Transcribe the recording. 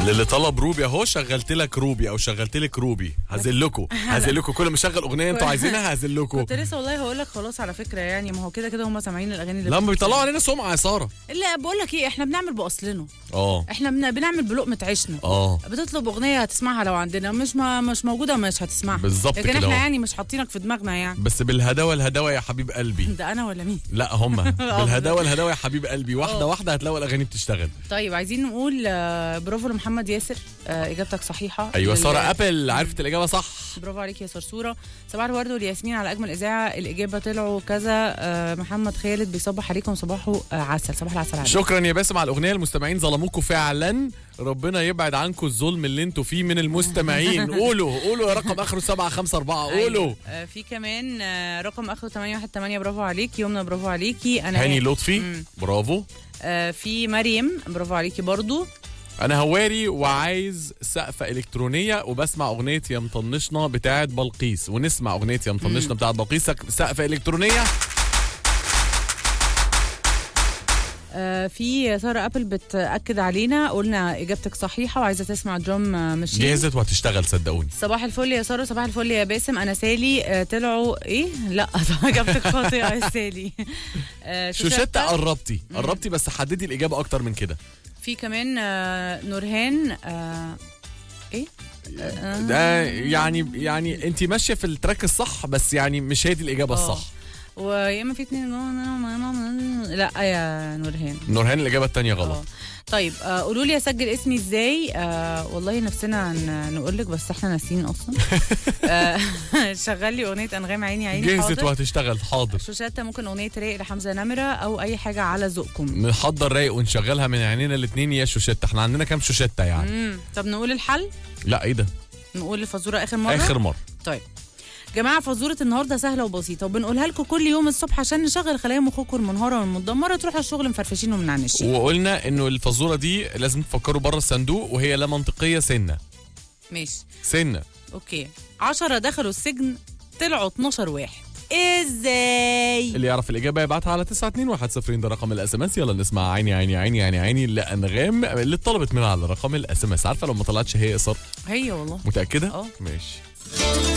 للي طلب روبي اهو شغلت لك روبي او شغلت لك روبي هذلكوا هذلكوا كل ما اشغل اغنيه انتوا عايزينها هذلكوا كنت لسه والله هقول لك خلاص على فكره يعني ما هو كده كده هم سامعين الاغاني اللي لما بتطلع. بيطلعوا علينا سمعه يا ساره لا بقول لك ايه احنا بنعمل باصلنا اه احنا بن- بنعمل بلقمه عيشنا اه بتطلب اغنيه هتسمعها لو عندنا مش ما مش موجوده مش هتسمعها بالظبط لكن كده احنا اهو. يعني مش حاطينك في دماغنا يعني بس بالهداوه الهداوه يا حبيب قلبي ده انا ولا مين لا هم بالهداوه الهداوه يا حبيب قلبي واحده واحده هتلاقوا الاغاني بتشتغل طيب عايزين نقول آه، برافو لمحمد ياسر آه، اجابتك صحيحه ايوه لل- ساره ابل عرفت الاجابه صح برافو عليك يا صرصوره صباح الورد والياسمين على اجمل اذاعه الاجابه طلعوا كذا آه، محمد خالد بيصبح عليكم صباحه آه، عسل صباح العسل عليك شكرا يا باسم على الاغنيه المستمعين ظلموكوا فعلا ربنا يبعد عنكم الظلم اللي انتوا فيه من المستمعين قولوا قولوا يا رقم اخره 754 قولوا أيوة. آه، في كمان آه، رقم اخره 818 برافو عليك يمنى برافو عليكي انا هاني لطفي مم. برافو آه، في مريم برافو عليكي برضو انا هواري وعايز سقفه الكترونيه وبسمع اغنيه يا مطنشنا بتاعه بلقيس ونسمع اغنيه يا مطنشنا بتاعه بلقيس سقفه الكترونيه آه، في ساره ابل بتاكد علينا قلنا اجابتك صحيحه وعايزه تسمع درام آه، ماشين جهزت وهتشتغل صدقوني صباح الفل يا ساره صباح الفل يا باسم انا سالي آه، طلعوا ايه لا اجابتك خاطئه يا سالي آه، شوشتة قربتي قربتي بس حددي الاجابه اكتر من كده في كمان آه، نورهان آه، ايه آه، ده يعني يعني انت ماشيه في التراك الصح بس يعني مش هي دي الاجابه آه. الصح ويا اما في اتنين لا يا نورهان نورهان الاجابه الثانيه غلط آه. طيب آه، قولوا لي اسجل اسمي ازاي آه والله نفسنا نقول لك بس احنا ناسيين اصلا آه شغل لي اغنيه انغام عيني عيني جهزت حاضر وهتشتغل حاضر شوشاتة ممكن اغنيه رايق لحمزه نمره او اي حاجه على ذوقكم نحضر رايق ونشغلها من عينينا الاثنين يا شوشتة احنا عندنا كام شوشتة يعني امم طب نقول الحل لا ايه ده نقول الفزوره اخر مره اخر مره طيب جماعة فزورة النهاردة سهلة وبسيطة وبنقولها لكم كل يوم الصبح عشان نشغل خلايا مخكم المنهارة والمدمرة تروحوا الشغل مفرفشين ومنعنشين وقلنا انه الفزوره دي لازم تفكروا بره الصندوق وهي لا منطقيه سنه ماشي سنه اوكي عشرة دخلوا السجن طلعوا 12 واحد ازاي اللي يعرف الاجابه يبعتها على 921 ده رقم الاس ام اس يلا نسمع عيني عيني عيني عيني عيني لانغام اللي اتطلبت منها على رقم الاس ام اس عارفه لو ما طلعتش هي اصر هي والله متاكده اه. ماشي